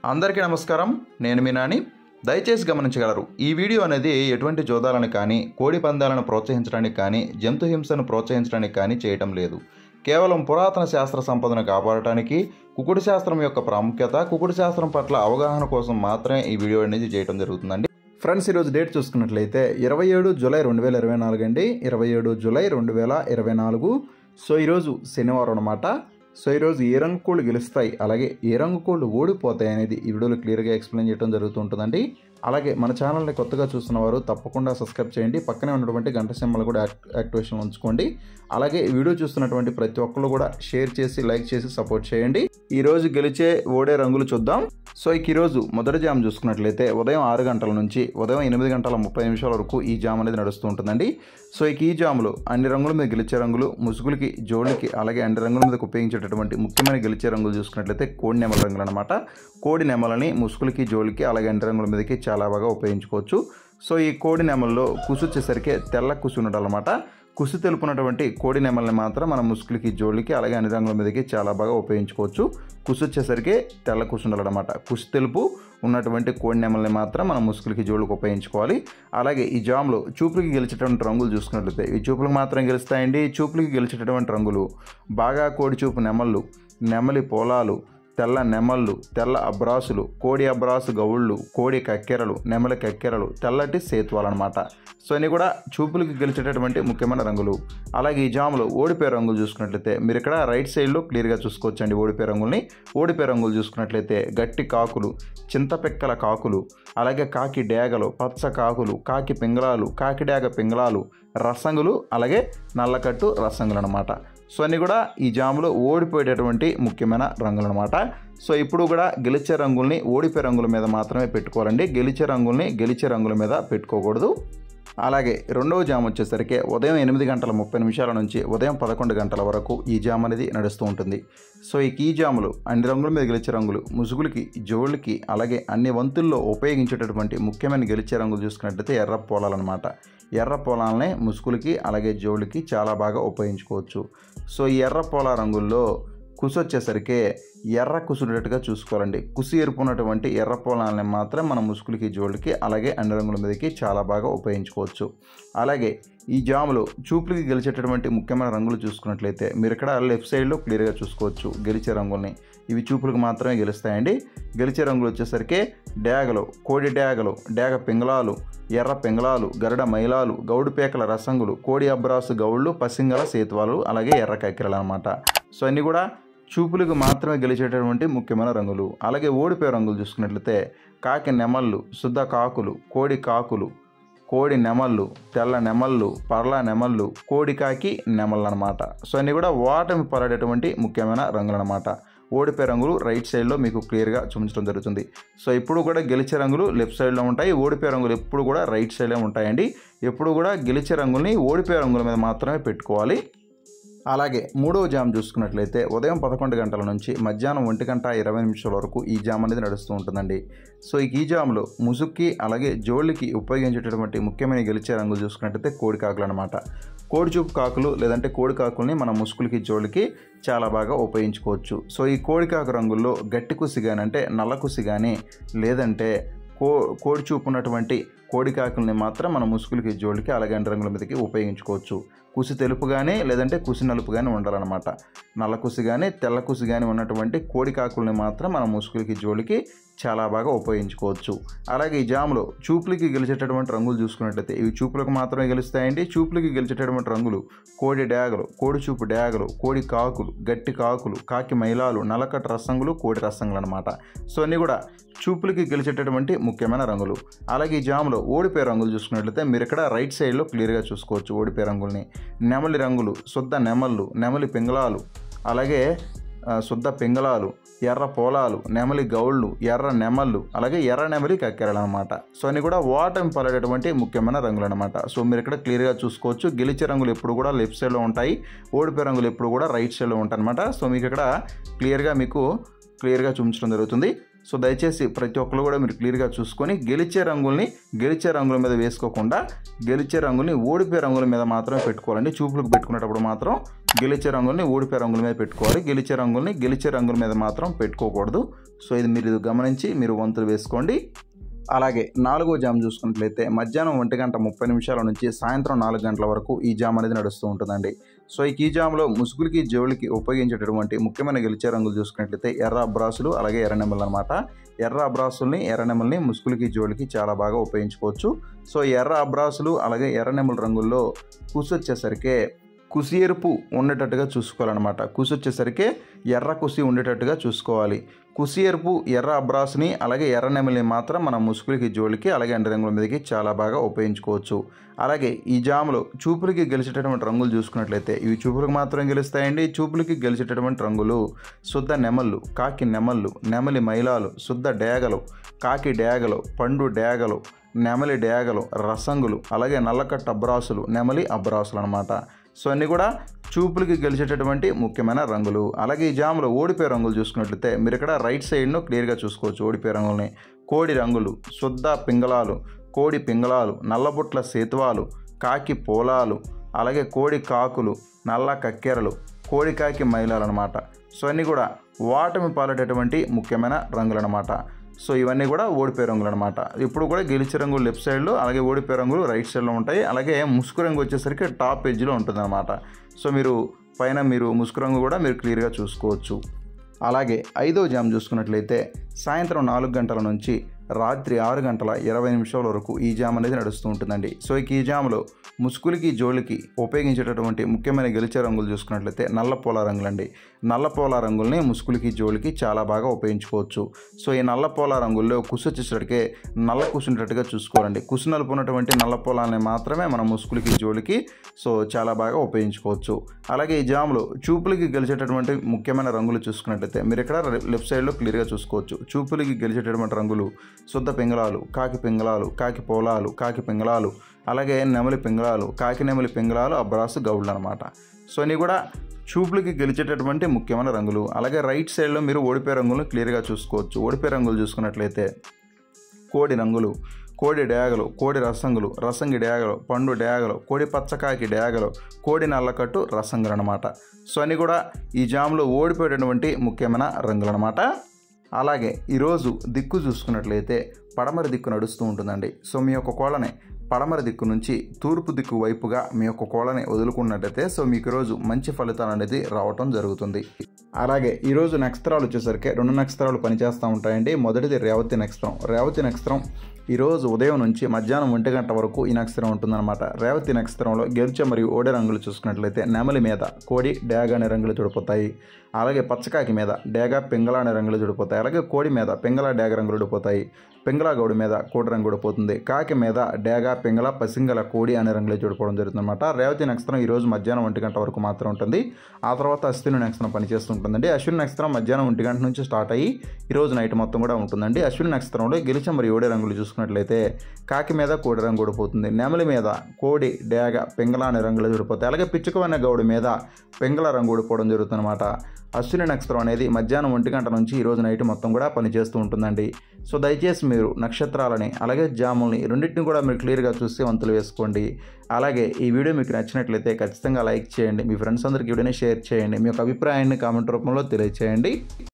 అందరికీ నమస్కారం నేను మీ నాని దయచేసి గమనించగలరు ఈ వీడియో అనేది ఎటువంటి జోదాలను కానీ కోడి పందాలను ప్రోత్సహించడానికి కానీ జంతు హింసను ప్రోత్సహించడానికి కానీ చేయటం లేదు కేవలం పురాతన శాస్త్ర సంపదను కాపాడటానికి కుకుడు శాస్త్రం యొక్క ప్రాముఖ్యత కుకుడు శాస్త్రం పట్ల అవగాహన కోసం మాత్రమే ఈ వీడియో అనేది చేయడం జరుగుతుందండి ఫ్రెండ్స్ ఈరోజు డేట్ చూసుకున్నట్లయితే ఇరవై ఏడు జూలై రెండు వేల ఇరవై నాలుగు అండి ఇరవై ఏడు జూలై రెండు వేల ఇరవై నాలుగు సో ఈరోజు శనివారం అనమాట సో ఈరోజు ఏ రంగు కోళ్ళు గెలుస్తాయి అలాగే ఏ రంగు కోళ్ళు ఓడిపోతాయి అనేది ఈ వీడియోలో క్లియర్గా ఎక్స్ప్లెయిన్ చేయడం జరుగుతుంటుందండి అలాగే మన ఛానల్ని కొత్తగా చూస్తున్న వారు తప్పకుండా సబ్స్క్రైబ్ చేయండి పక్కనే ఉన్నటువంటి గంట సింబల్ కూడా యాక్ట్ యాక్టివేషన్ ఉంచుకోండి అలాగే ఈ వీడియో చూస్తున్నటువంటి ప్రతి ఒక్కళ్ళు కూడా షేర్ చేసి లైక్ చేసి సపోర్ట్ చేయండి ఈ రోజు గెలిచే ఓడే రంగులు చూద్దాం సో ఇక ఈరోజు మొదటి జామ్ చూసుకున్నట్లయితే ఉదయం ఆరు గంటల నుంచి ఉదయం ఎనిమిది గంటల ముప్పై నిమిషాల వరకు ఈ జామ్ అనేది నడుస్తూ ఉంటుందండి సో ఇక ఈ జాములో అన్ని రంగుల మీద గెలిచే రంగులు ముసుగులకి జోళ్ళకి అలాగే అన్ని రంగుల మీద ఉపయోగించేటటువంటి ముఖ్యమైన గెలిచే రంగులు చూసుకున్నట్లయితే కోడి నెమల రంగులు అనమాట కోడి నెమలని ముసుగులకి జోళ్ళకి అలాగే అన్ని రంగుల మీదకి చాలా బాగా ఉపయోగించుకోవచ్చు సో ఈ కోడి నెమల్లో కుసు వచ్చేసరికి తెల్ల కుసు ఉండాలన్నమాట కుసు తెలుపునటువంటి కోడి నెమల్ని మాత్రం మన ముసుగులకి జోళ్ళకి అలాగే అన్ని రంగుల మీదకి చాలా బాగా ఉపయోగించుకోవచ్చు కుసు వచ్చేసరికి తెల్ల కుసు ఉండాలన్నమాట కుసు తెలుపు ఉన్నటువంటి కోడి నెమల్ని మాత్రం మనం ముసుగులకి జోళ్ళకి ఉపయోగించుకోవాలి అలాగే ఈ జామ్లో చూపులకి గెలిచేటువంటి రంగులు చూసుకున్నట్లయితే ఈ చూపులకు మాత్రం గెలుస్తాయండి చూపులకి గెలిచేటటువంటి రంగులు బాగా కోడి చూపు నెమళ్ళు నెమలి పొలాలు తెల్ల నెమళ్ళు తెల్ల అబ్రాసులు కోడి అబ్రాసు గౌళ్ళు కోడి కక్కెరలు నెమలి కక్కెరలు తెల్లటి సేతువాలు అనమాట సో ఇన్ని కూడా చూపులకి గెలిచేటటువంటి ముఖ్యమైన రంగులు అలాగే ఈ జాములో ఓడిపోయే రంగులు చూసుకున్నట్లయితే మీరు ఇక్కడ రైట్ సైడ్లో క్లియర్గా చూసుకోవచ్చండి ఓడిపోయే రంగుల్ని ఓడిపోయే రంగులు చూసుకున్నట్లయితే గట్టి కాకులు చింతపెక్కల కాకులు అలాగే కాకి డేగలు పచ్చ కాకులు కాకి పింగళాలు కాకి డేగ పింగళాలు రసంగులు అలాగే నల్లకట్టు రసంగులు అనమాట సో అన్నీ కూడా ఈ జాములో ఓడిపోయేటటువంటి ముఖ్యమైన రంగులు అనమాట సో ఇప్పుడు కూడా గెలిచే రంగుల్ని ఓడిపోయే రంగుల మీద మాత్రమే పెట్టుకోవాలండి గెలిచే రంగుల్ని గెలిచే రంగుల మీద పెట్టుకోకూడదు అలాగే రెండవ జామ్ వచ్చేసరికి ఉదయం ఎనిమిది గంటల ముప్పై నిమిషాల నుంచి ఉదయం పదకొండు గంటల వరకు ఈ జామ్ అనేది నడుస్తూ ఉంటుంది సో ఈ కీ జాములు అన్ని రంగుల మీద గెలిచే రంగులు ముసుగులకి జోళ్ళకి అలాగే అన్ని వంతుల్లో ఉపయోగించేటటువంటి ముఖ్యమైన గెలిచే రంగులు చూసుకున్నట్లయితే ఎర్ర పొలాలన్నమాట ఎర్ర పొలాలనే ముసుగులకి అలాగే జోళ్ళకి చాలా బాగా ఉపయోగించుకోవచ్చు సో ఈ ఎర్ర పొల రంగుల్లో కుసు వచ్చేసరికి ఎర్ర కుసునేటట్టుగా చూసుకోవాలండి కుసు ఎరుపున్నటువంటి ఎర్ర పొలాలని మాత్రం మన ముసుగులకి జోళ్ళకి అలాగే అన్ని రంగుల మీదకి చాలా బాగా ఉపయోగించుకోవచ్చు అలాగే ఈ జాములో చూపులకి గెలిచేటటువంటి ముఖ్యమైన రంగులు చూసుకున్నట్లయితే మీరు ఇక్కడ లెఫ్ట్ సైడ్లో క్లియర్గా చూసుకోవచ్చు గెలిచే రంగుల్ని ఇవి చూపులకు మాత్రమే గెలుస్తాయండి గెలిచే రంగులు వచ్చేసరికి డేగలు కోడి డేగలు డేగ పింగళాలు ఎర్ర పింగళాలు గరుడ మైలాలు గౌడు పేకల రసంగులు కోడి అబ్రాసు గౌళ్ళు పసింగల సేతువాలు అలాగే ఎర్ర కక్కెరలు అనమాట సో అన్నీ కూడా చూపులకు మాత్రమే గెలిచేటటువంటి ముఖ్యమైన రంగులు అలాగే ఓడిపోయే రంగులు చూసుకున్నట్లయితే కాకి నెమళ్ళు శుద్ధ కాకులు కోడి కాకులు కోడి నెమళ్ళు తెల్ల నెమళ్ళు పర్ల నెమళ్ళు కోడి కాకి నెమళ్ళు అనమాట సో అన్నీ కూడా ఓటమి పడేటటువంటి ముఖ్యమైన రంగులు అనమాట ఓడిపోయే రంగులు రైట్ సైడ్లో మీకు క్లియర్గా చూపించడం జరుగుతుంది సో ఇప్పుడు కూడా గెలిచే రంగులు లెఫ్ట్ సైడ్లో ఉంటాయి ఓడిపోయే రంగులు ఎప్పుడు కూడా రైట్ సైడ్లో ఉంటాయండి ఎప్పుడు కూడా గెలిచే రంగుల్ని ఓడిపోయే రంగుల మీద మాత్రమే పెట్టుకోవాలి అలాగే మూడవ జామ్ చూసుకున్నట్లయితే ఉదయం పదకొండు గంటల నుంచి మధ్యాహ్నం ఒంటి గంట ఇరవై నిమిషాల వరకు ఈ జామ్ అనేది నడుస్తూ ఉంటుందండి సో ఈ జామ్లో ముసుక్కి అలాగే జోళ్ళకి ఉపయోగించేటటువంటి ముఖ్యమైన గెలిచే రంగులు చూసుకున్నట్లయితే కోడి కాకులు అనమాట కోడి చూపు కాకులు లేదంటే కోడి కాకుల్ని మన ముసుగులకి జోళ్ళకి చాలా బాగా ఉపయోగించుకోవచ్చు సో ఈ కోడి కాకు రంగుల్లో గట్టి కుసి కానీ అంటే నల్ల కుసి కానీ లేదంటే కో కోడి చూపు ఉన్నటువంటి కోడి కాకుల్ని మాత్రం మన ముసుగులకి జోళ్ళకి అలాగే అన్ని రంగుల మీదకి ఉపయోగించుకోవచ్చు కుసి తెలుపు కానీ లేదంటే కుసి నలుపు కానీ ఉండాలన్నమాట నల్ల కుసి కానీ తెల్ల కుసి కానీ ఉన్నటువంటి కోడి కాకుల్ని మాత్రం మన ముసుగులకి జోలికి చాలా బాగా ఉపయోగించుకోవచ్చు అలాగే ఈ జాములో చూపులకి గెలిచేటటువంటి రంగులు చూసుకున్నట్లయితే ఇవి చూపులకు మాత్రమే గెలుస్తాయండి చూపులకి గెలిచేటటువంటి రంగులు కోడి డ్యాగలు కోడి చూపు డ్యాగలు కోడి కాకులు గట్టి కాకులు కాకి మైలాలు నలకట రసంగులు కోడి రసంగులు అనమాట సో అన్నీ కూడా చూపులకి గెలిచేటటువంటి ముఖ్యమైన రంగులు అలాగే ఈ జాములో ఓడిపోయే రంగులు చూసుకున్నట్లయితే మీరు ఇక్కడ రైట్ సైడ్లో క్లియర్గా చూసుకోవచ్చు ఓడిపోయే రంగుల్ని నెమలి రంగులు శుద్ధ నెమళ్ళు నెమలి పింగళాలు అలాగే ఆ, శుద్ధ పింగళాలు ఎర్ర పోలాలు నెమలి గౌళ్ళు ఎర్ర నెమళ్ళు అలాగే ఎర్ర నెమలి కక్కెరలు అనమాట సో అన్ని కూడా ఓటమి పడేటటువంటి ముఖ్యమైన రంగులు అనమాట సో మీరు ఇక్కడ క్లియర్గా చూసుకోవచ్చు గెలిచే రంగులు ఎప్పుడు కూడా లెఫ్ట్ సైడ్లో ఉంటాయి ఓడిపోయే రంగులు ఎప్పుడు కూడా రైట్ సైడ్లో ఉంటాయి అనమాట సో మీకు ఇక్కడ క్లియర్గా మీకు క్లియర్గా చూపించడం జరుగుతుంది సో దయచేసి ప్రతి ఒక్కరు కూడా మీరు క్లియర్గా చూసుకొని గెలిచే రంగుల్ని గెలిచే రంగుల మీద వేసుకోకుండా గెలిచే రంగుల్ని ఓడిపోయే రంగుల మీద మాత్రమే పెట్టుకోవాలండి చూపులకు పెట్టుకునేటప్పుడు మాత్రం గెలిచే రంగుల్ని ఓడిపోయే రంగుల మీద పెట్టుకోవాలి గెలిచే రంగుల్ని గెలిచే రంగుల మీద మాత్రం పెట్టుకోకూడదు సో ఇది మీరు ఇది గమనించి మీరు వంతులు వేసుకోండి అలాగే నాలుగో జామ్ చూసుకున్నట్లయితే మధ్యాహ్నం ఒంటి గంట ముప్పై నిమిషాల నుంచి సాయంత్రం నాలుగు గంటల వరకు ఈ జామ్ అనేది నడుస్తూ ఉంటుందండి సో ఈ కీ జామ్లో ముసుగులకి జోళ్ళకి ఉపయోగించేటటువంటి ముఖ్యమైన గెలిచే రంగులు చూసుకున్నట్లయితే ఎర్ర అబ్రాసులు అలాగే ఎర్ర నెమలు అనమాట ఎర్ర అబ్రాసుల్ని ఎర్ర నెమల్ని ముసుగులకి జోళ్ళకి చాలా బాగా ఉపయోగించుకోవచ్చు సో ఎర్ర అబ్రాసులు అలాగే ఎర్ర నెమల రంగుల్లో కుసి వచ్చేసరికి కుసి ఎరుపు ఉండేటట్టుగా చూసుకోవాలన్నమాట కుసి వచ్చేసరికి ఎర్ర కుసి ఉండేటట్టుగా చూసుకోవాలి కుసి ఎరుపు ఎర్ర అబ్రాస్ని అలాగే ఎర్ర నెమలిని మాత్రం మన ముసుగులకి జోలికి అలాగే ఎండ రంగుల మీదకి చాలా బాగా ఉపయోగించుకోవచ్చు అలాగే ఈ జాములో చూపులకి గెలిచేటటువంటి రంగులు చూసుకున్నట్లయితే ఇవి చూపులకు మాత్రం గెలుస్తాయండి చూపులకి గెలిచేటటువంటి రంగులు శుద్ధ నెమళ్ళు కాకి నెమళ్ళు నెమలి మైలాలు శుద్ధ డేగలు కాకి డేగలు పండు డేగలు నెమలి డేగలు రసంగులు అలాగే నల్లకట్ట అబ్రాసులు నెమలి అబ్రాసులు అనమాట సో అన్నీ కూడా చూపులకి గెలిచేటటువంటి ముఖ్యమైన రంగులు అలాగే ఈ జాములో ఓడిపోయే రంగులు చూసుకున్నట్లయితే మీరు ఇక్కడ రైట్ సైడ్ను క్లియర్గా చూసుకోవచ్చు ఓడిపోయే రంగుల్ని కోడి రంగులు శుద్ధ పింగళాలు కోడి పింగళాలు నల్లబుట్ల సేతువాలు కాకి పోలాలు అలాగే కోడి కాకులు నల్ల కక్కెరలు కోడి కాకి మైలాలు అనమాట సో అన్నీ కూడా వాటమి పాలేటటువంటి ముఖ్యమైన రంగులు అనమాట సో ఇవన్నీ కూడా ఓడిపోయే రంగులు అనమాట ఇప్పుడు కూడా గెలిచే రంగులు లెఫ్ట్ సైడ్లో అలాగే ఓడిపోయే రంగులు రైట్ సైడ్లో ఉంటాయి అలాగే ముసుగు రంగు వచ్చేసరికి టాప్ ఎడ్జ్లో ఉంటుంది అనమాట సో మీరు పైన మీరు ముసుగు రంగు కూడా మీరు క్లియర్గా చూసుకోవచ్చు అలాగే ఐదో జామ్ చూసుకున్నట్లయితే సాయంత్రం నాలుగు గంటల నుంచి రాత్రి ఆరు గంటల ఇరవై నిమిషాల వరకు ఈ జామ్ అనేది నడుస్తూ ఉంటుందండి సో ఇక ఈ జామ్లో ముసుగులకి జోలికి ఉపయోగించేటటువంటి ముఖ్యమైన గెలిచే రంగులు చూసుకున్నట్లయితే నల్ల పోల రంగులండి నల్ల పోల రంగుల్ని ముసుగులకి జోలికి చాలా బాగా ఉపయోగించుకోవచ్చు సో ఈ నల్ల పోల రంగుల్లో కుసు వచ్చేసరికి నల్ల కుసుండేటట్టుగా చూసుకోవాలండి కుసు నలుపు ఉన్నటువంటి నల్ల పోలాన్ని మాత్రమే మనం ముసుగులకి జోలికి సో చాలా బాగా ఉపయోగించుకోవచ్చు అలాగే ఈ జామ్లో చూపులకి గెలిచేటటువంటి ముఖ్యమైన రంగులు చూసుకున్నట్లయితే మీరు ఇక్కడ లెఫ్ట్ సైడ్లో క్లియర్గా చూసుకోవచ్చు చూపులకి గెలిచేటటువంటి రంగులు శుద్ధ పింగళాలు కాకి పింగళాలు కాకి పోలాలు కాకి పింగళాలు అలాగే నెమలి పింగళాలు కాకి నెమలి పింగళాలు అబ్రాసు గౌళ్ళు అనమాట సో ఇవి కూడా చూపులకి గెలిచేటటువంటి ముఖ్యమైన రంగులు అలాగే రైట్ సైడ్లో మీరు ఓడిపోయే రంగులను క్లియర్గా చూసుకోవచ్చు ఓడిపోయే రంగులు చూసుకున్నట్లయితే కోడి రంగులు కోడి డేగలు కోడి రసంగులు రసంగి డేగలు పండు డేగలు కోడి పచ్చకాకి డేగలు కోడి నల్లకట్టు రసంగులు అనమాట సో అన్నీ కూడా ఈ జామ్లో ఓడిపోయేటటువంటి ముఖ్యమైన రంగులు అనమాట అలాగే ఈరోజు దిక్కు చూసుకున్నట్లయితే పడమర దిక్కు నడుస్తూ ఉంటుందండి సో మీ యొక్క కోళ్ళని పడమర దిక్కు నుంచి తూర్పు దిక్కు వైపుగా మీ యొక్క కోళ్ళని వదులుకున్నట్టయితే సో మీకు ఈరోజు మంచి ఫలితాలు అనేది రావటం జరుగుతుంది అలాగే ఈరోజు నక్షత్రాలు వచ్చేసరికి రెండు నక్షత్రాలు పనిచేస్తూ ఉంటాయండి మొదటిది రేవతి నక్షత్రం రేవతి నక్షత్రం ఈరోజు ఉదయం నుంచి మధ్యాహ్నం ఒంటి గంట వరకు ఈ నక్షత్రం ఉంటుందన్నమాట రేవతి నక్షత్రంలో గెలిచే మరియు ఓడే రంగులు చూసుకున్నట్లయితే నెమలి మీద కోడి డేగ అనే రంగులు చుడిపోతాయి అలాగే పచ్చకాకి మీద డేగ పింగళ అనే రంగులు చుడిపోతాయి అలాగే కోడి మీద పింగళ డేగ రంగులు ఉడిపోతాయి పింగళ గౌడి మీద కోడి రంగు ఉడిపోతుంది కాకి మీద డేగ పింగళ పసింగల కోడి అనే రంగులు చూడిపోవడం జరుగుతుంది అనమాట రేవతి నక్షత్రం ఈరోజు మధ్యాహ్నం ఒంటి గంట వరకు మాత్రం ఉంటుంది ఆ తర్వాత అశ్విని నక్షత్రం పనిచేస్తుంటుందండి అశ్విని నక్షత్రం మధ్యాహ్నం ఒంటి గంట నుంచి స్టార్ట్ అయ్యి ఈరోజు నైట్ మొత్తం కూడా ఉంటుందండి అశ్విని నక్షత్రంలో గెలిచ మరియు ఓడే రంగులు చూసుకున్నట్లయితే కాకి మీద కోడి రంగు ఊడిపోతుంది నెమలి మీద కోడి డేగ పింగళ అనే రంగులు ఊడిపోతాయి అలాగే పిచ్చుకవన్న గౌడి మీద పింగళ రంగు ఊడిపోవడం జరుగుతుంది అనమాట అశ్విని నక్షత్రం అనేది మధ్యాహ్నం ఒంటి గంట నుంచి ఈరోజు నైట్ మొత్తం కూడా పనిచేస్తూ ఉంటుందండి సో దయచేసి మీరు నక్షత్రాలని అలాగే జాముల్ని రెండింటిని కూడా మీరు క్లియర్గా చూసి వంతులు వేసుకోండి అలాగే ఈ వీడియో మీకు నచ్చినట్లయితే ఖచ్చితంగా లైక్ చేయండి మీ ఫ్రెండ్స్ అందరికీ వీడియోని షేర్ చేయండి మీ యొక్క అభిప్రాయాన్ని కామెంట్ రూపంలో తెలియచేయండి